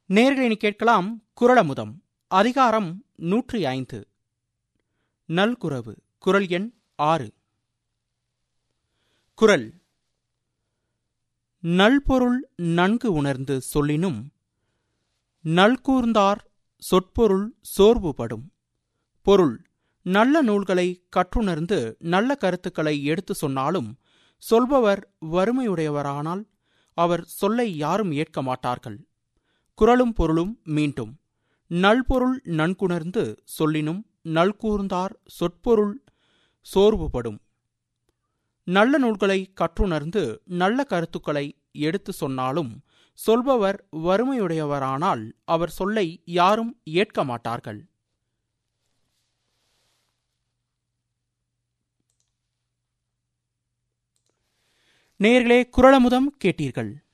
நேர்களினி கேட்கலாம் குரலமுதம் அதிகாரம் நூற்றி ஐந்து நல்குரவு குரல் எண் ஆறு குரல் நல்பொருள் நன்கு உணர்ந்து சொல்லினும் நல்கூர்ந்தார் சொற்பொருள் சோர்வுபடும் பொருள் நல்ல நூல்களை கற்றுணர்ந்து நல்ல கருத்துக்களை எடுத்து சொன்னாலும் சொல்பவர் வறுமையுடையவரானால் அவர் சொல்லை யாரும் ஏற்க மாட்டார்கள் குரலும் பொருளும் மீண்டும் நல்பொருள் நன்குணர்ந்து சொல்லினும் நல்கூர்ந்தார் சொற்பொருள் சோர்வுபடும் நல்ல நூல்களை கற்றுணர்ந்து நல்ல கருத்துக்களை எடுத்து சொன்னாலும் சொல்பவர் வறுமையுடையவரானால் அவர் சொல்லை யாரும் ஏற்க மாட்டார்கள் நேர்களே குரலமுதம் கேட்டீர்கள்